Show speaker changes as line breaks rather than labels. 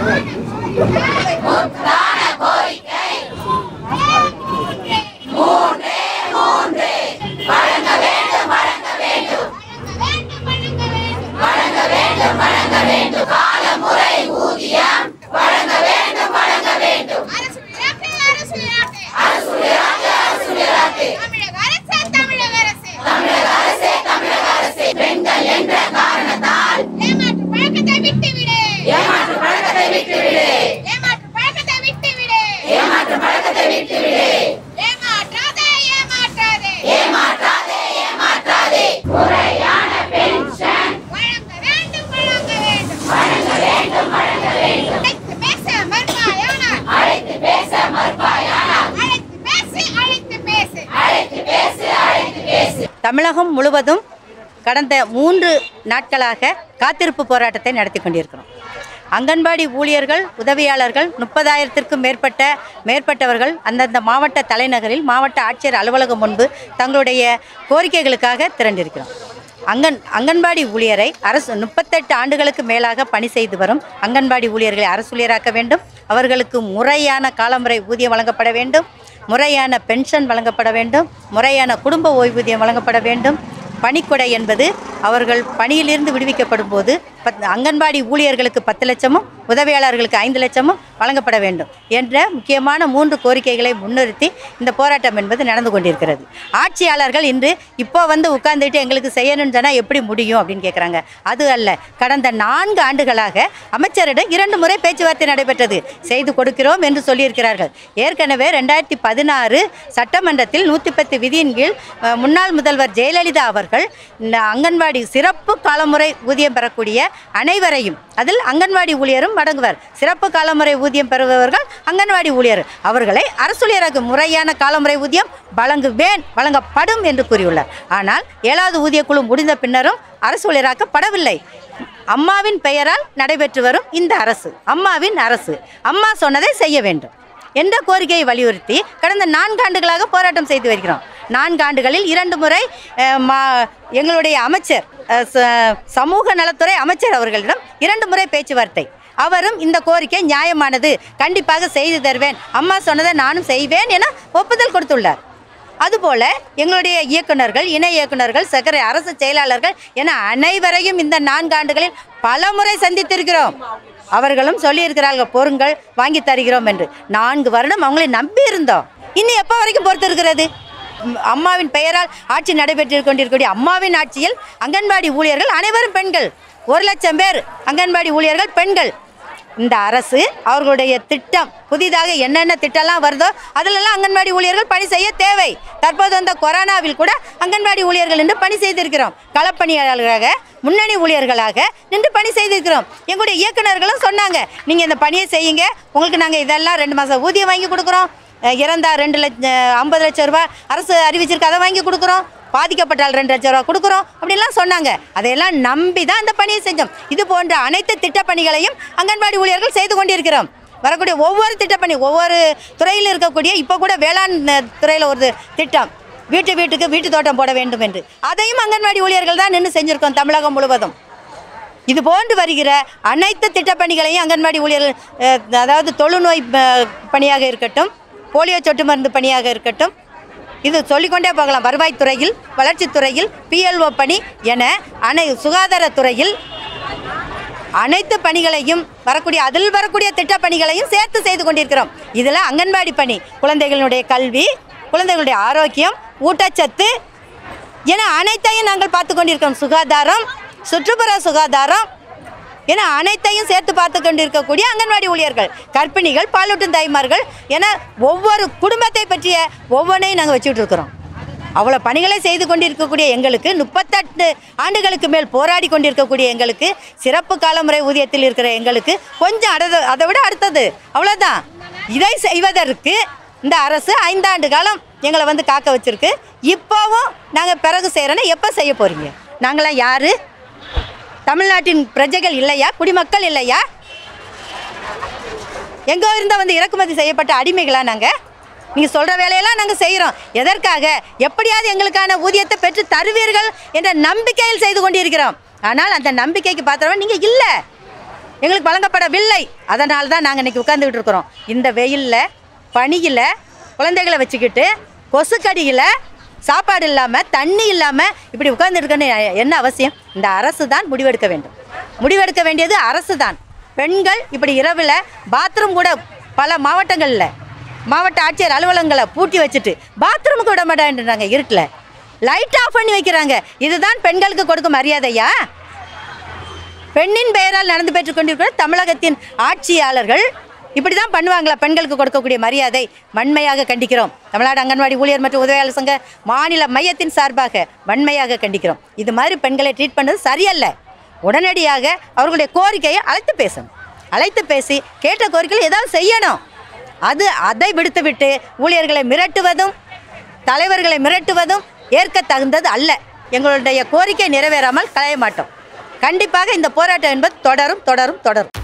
அரசு விழாக்கு, அரசு விழாக்கு. தமிழக அரசு, தமிழக அரசு. ஏமாற்று பழக்கத்தை விட்டுவிடு. ஏமாற்று பழக்கத்தை விட்டுவிடு. ஏமாற்றாதே, ஏமாற்றாதே. வழங்க வேண்டும், வழங்க வேண்டும். அழைத்து பேச மறுப்பாயானால். அழைத்து பேசு, அழைத்து பேசு.
தமிழகம் முழுவதும் கடந்த மூன்று நாட்களாக காத்திருப்பு போராட்டத்தை நடத்தி கொண்டிருக்கிறோம் அங்கன்வாடி ஊழியர்கள் உதவியாளர்கள் முப்பதாயிரத்திற்கும் மேற்பட்ட மேற்பட்டவர்கள் அந்தந்த மாவட்ட தலைநகரில் மாவட்ட ஆட்சியர் அலுவலகம் முன்பு தங்களுடைய கோரிக்கைகளுக்காக திரண்டிருக்கிறோம் அங்கன் அங்கன்வாடி ஊழியரை அரசு முப்பத்தெட்டு ஆண்டுகளுக்கு மேலாக பணி செய்து வரும் அங்கன்வாடி ஊழியர்களை அரசூழியராக்க வேண்டும் அவர்களுக்கு முறையான காலமுறை ஊதியம் வழங்கப்பட வேண்டும் முறையான பென்ஷன் வழங்கப்பட வேண்டும் முறையான குடும்ப ஓய்வூதியம் வழங்கப்பட வேண்டும் பணிக்கொடை என்பது அவர்கள் பணியிலிருந்து விடுவிக்கப்படும் போது பத் அங்கன்வாடி ஊழியர்களுக்கு பத்து லட்சமும் உதவியாளர்களுக்கு ஐந்து லட்சமும் வழங்கப்பட வேண்டும் என்ற முக்கியமான மூன்று கோரிக்கைகளை முன்னிறுத்தி இந்த போராட்டம் என்பது நடந்து கொண்டிருக்கிறது ஆட்சியாளர்கள் இன்று இப்போ வந்து உட்கார்ந்துட்டு எங்களுக்கு செய்யணும்னு சொன்னால் எப்படி முடியும் அப்படின்னு கேட்குறாங்க அது அல்ல கடந்த நான்கு ஆண்டுகளாக அமைச்சரிடம் இரண்டு முறை பேச்சுவார்த்தை நடைபெற்றது செய்து கொடுக்கிறோம் என்று சொல்லியிருக்கிறார்கள் ஏற்கனவே ரெண்டாயிரத்தி பதினாறு சட்டமன்றத்தில் நூற்றி பத்து விதியின் கீழ் அஹ், முன்னாள் முதல்வர் ஜெயலலிதா அவர்கள் இந்த அங்கன்வாடி சிறப்பு காலமுறை ஊதியம் பெறக்கூடிய அனைவரையும் அதில் அங்கன்வாடி ஊழியரும் அடங்குவர் சிறப்பு காலமுறை ஊதியம் பெறுபவர்கள் அங்கன்வாடி ஊழியர் அவர்களை அரசூழியராக முறையான காலமுறை ஊதியம் வழங்குவேன் வழங்கப்படும் என்று கூறியுள்ளார் ஆனால் ஏழாவது ஊதியக்குழு முடிந்த பின்னரும் அரசு ஊழியராக்கப்படவில்லை அம்மாவின் பெயரால் நடைபெற்று வரும் இந்த அரசு அம்மாவின் அரசு அம்மா சொன்னதை செய்ய வேண்டும் என்ற கோரிக்கையை வலியுறுத்தி கடந்த நான்காண்டுகளாக போராட்டம் செய்து வருகிறோம் நான்காண்டுகளில் இரண்டு முறை அஹ், மா எங்களுடைய அமைச்சர் அஹ், ச- சமூக நலத்துறை அமைச்சர் அவர்களிடம் இரண்டு முறை பேச்சுவார்த்தை அவரும் இந்த கோரிக்கை நியாயமானது கண்டிப்பாக செய்து தருவேன் அம்மா சொன்னதை நானும் செய்வேன் என ஒப்புதல் கொடுத்துள்ளார் அதுபோல எங்களுடைய இயக்குனர்கள் இணை இயக்குனர்கள் சக்கரை அரசு செயலாளர்கள் என அனைவரையும் இந்த நான்காண்டுகளில் பல முறை சந்தித்திருக்கிறோம் அவர்களும் சொல்லியிருக்கிறார்கள் பொருங்கள் வாங்கி தருகிறோம் என்று நான்கு வருடம் அவங்களை நம்பி இருந்தோம் இன்னும் எப்போ வரைக்கும் பொறுத்திருக்கிறது ம், அம்மாவின் பெயரால் ஆட்சி நடைபெற்று கொண்டிருக்கக்கூடிய அம்மாவின் ஆட்சியில் அங்கன்வாடி ஊழியர்கள் அனைவரும் பெண்கள் ஒரு லட்சம் பேர் அங்கன்வாடி ஊழியர்கள் பெண்கள் இந்த அரசு அவர்களுடைய திட்டம் புதிதாக என்னென்ன திட்டம்லாம் வருதோ அதிலெல்லாம் அங்கன்வாடி ஊழியர்கள் பணி செய்ய தேவை தற்போது வந்த கொரோனாவில் கூட அங்கன்வாடி ஊழியர்கள் நின்று பணி செய்திருக்கிறோம் களப்பணியாளர்களாக முன்னணி ஊழியர்களாக நின்று பணி செய்திருக்கிறோம் எங்களுடைய இயக்குனர்களும் சொன்னாங்க நீங்கள் இந்த பணியை செய்யுங்க உங்களுக்கு நாங்கள் இதெல்லாம் ரெண்டு மாதம் ஊதியம் வாங்கி கொடுக்குறோம் அஹ் இறந்தா ரெண்டு லட்சம் ஐம்பது லட்சம் ரூபாய் அரசு அறிவிச்சிருக்கு அதை வாங்கி கொடுக்குறோம் பாதிக்கப்பட்டால் ரெண்டு லட்சம் ரூபா கொடுக்குறோம் அப்படிலாம் சொன்னாங்க அதையெல்லாம் நம்பி தான் இந்த பணியை செஞ்சோம் இது போன்ற அனைத்து திட்டப்பணிகளையும் அங்கன்வாடி ஊழியர்கள் செய்து கொண்டிருக்கிறோம் வரக்கூடிய ஒவ்வொரு திட்டப்பணி ஒவ்வொரு துறையில் இருக்கக்கூடிய இப்போ கூட வேளாண் துறையில் ஒரு திட்டம் வீட்டு வீட்டுக்கு வீட்டு தோட்டம் போட வேண்டும் என்று அதையும் அங்கன்வாடி ஊழியர்கள் தான் நின்று செஞ்சுருக்கோம் தமிழகம் முழுவதும் இது போன்று வருகிற அனைத்து திட்டப்பணிகளையும் அங்கன்வாடி ஊழியர்கள் அஹ், அதாவது தொழுநோய் அஹ், பணியாக இருக்கட்டும் போலியோ சொட்டு மருந்து பணியாக இருக்கட்டும் இது சொல்லிக்கொண்டே போகலாம் வருவாய்த்துறையில் வளர்ச்சித்துறையில் பிஎல்ஓ பணி என அனை சுகாதாரத்துறையில் அனைத்து பணிகளையும் வரக்கூடிய அதில் வரக்கூடிய திட்டப் பணிகளையும் சேர்த்து செய்து கொண்டிருக்கிறோம் இதில் அங்கன்வாடி பணி குழந்தைகளுடைய கல்வி குழந்தைகளுடைய ஆரோக்கியம் ஊட்டச்சத்து என அனைத்தையும் நாங்கள் பார்த்து கொண்டிருக்கிறோம் சுகாதாரம் சுற்றுப்புற சுகாதாரம் என அனைத்தையும் சேர்த்து பார்த்து கொண்டிருக்கக்கூடிய அங்கன்வாடி ஊழியர்கள் கர்ப்பிணிகள் பாலூட்டும் தாய்மார்கள் என ஒவ்வொரு குடும்பத்தை பற்றிய ஒவ்வொன்றையும் நாங்கள் வச்சுட்டு இருக்கிறோம் அவ்வளோ பணிகளை செய்து கொண்டிருக்கக்கூடிய எங்களுக்கு முப்பத்தெட்டு ஆண்டுகளுக்கு மேல் போராடி கொண்டிருக்கக்கூடிய எங்களுக்கு சிறப்பு காலமுறை ஊதியத்தில் இருக்கிற எங்களுக்கு கொஞ்சம் அட அதை விட அடுத்தது அவ்வளோதான் இதை செய்வதற்கு இந்த அரசு ஐந்தாண்டு காலம் எங்களை வந்து காக்க வச்சிருக்கு இப்போவும் நாங்கள் பிறகு செய்கிறோன்னா எப்போ செய்ய போகிறீங்க நாங்களாம் யார் தமிழ்நாட்டின் பிரஜைகள் இல்லையா குடிமக்கள் இல்லையா எங்கோ இருந்தால் வந்து இறக்குமதி செய்யப்பட்ட அடிமைகளா நாங்கள் நீங்கள் சொல்கிற வேலையெல்லாம் நாங்கள் செய்கிறோம் எதற்காக எப்படியாவது எங்களுக்கான ஊதியத்தை பெற்று தருவீர்கள் என்ற நம்பிக்கையில் செய்து கொண்டிருக்கிறோம் ஆனால் அந்த நம்பிக்கைக்கு பாத்திரம் நீங்கள் இல்லை எங்களுக்கு வழங்கப்படவில்லை அதனால தான் நாங்கள் இன்றைக்கி உட்காந்துக்கிட்டு இருக்கிறோம் இந்த வெயிலில் பனியில் குழந்தைகளை வச்சுக்கிட்டு கொசுக்கடியில் சாப்பாடு இல்லாமல் தண்ணி இல்லாமல் இப்படி உட்காந்துருக்கன்னு என்ன அவசியம் இந்த அரசு தான் முடிவெடுக்க வேண்டும் முடிவெடுக்க வேண்டியது அரசு தான் பெண்கள் இப்படி இரவில் பாத்ரூம் கூட பல மாவட்டங்களில் மாவட்ட ஆட்சியர் அலுவலகங்களை பூட்டி வச்சுட்டு பாத்ரூமுக்கு விட மாட்டேன்றாங்க இருட்டில் லைட் ஆஃப் பண்ணி வைக்கிறாங்க இதுதான் பெண்களுக்கு கொடுக்கும் மரியாதையா பெண்ணின் பெயரால் நடந்து பெற்றுக் கொண்டிருக்கிற தமிழகத்தின் ஆட்சியாளர்கள் இப்படி தான் பண்ணுவாங்களா பெண்களுக்கு கொடுக்கக்கூடிய மரியாதை வன்மையாக கண்டிக்கிறோம் தமிழ்நாடு அங்கன்வாடி ஊழியர் மற்றும் உதவியாளர் சங்க மாநில மையத்தின் சார்பாக வன்மையாக கண்டிக்கிறோம் இது மாதிரி பெண்களை ட்ரீட் பண்ணது சரியல்ல உடனடியாக அவர்களுடைய கோரிக்கையை அழைத்து பேசணும் அழைத்து பேசி கேட்ட கோரிக்கையில் ஏதாவது செய்யணும் அது அதை விடுத்துவிட்டு ஊழியர்களை மிரட்டுவதும் தலைவர்களை மிரட்டுவதும் ஏற்க தகுந்தது அல்ல எங்களுடைய கோரிக்கை நிறைவேறாமல் களைய மாட்டோம் கண்டிப்பாக இந்த போராட்டம் என்பது தொடரும் தொடரும் தொடரும்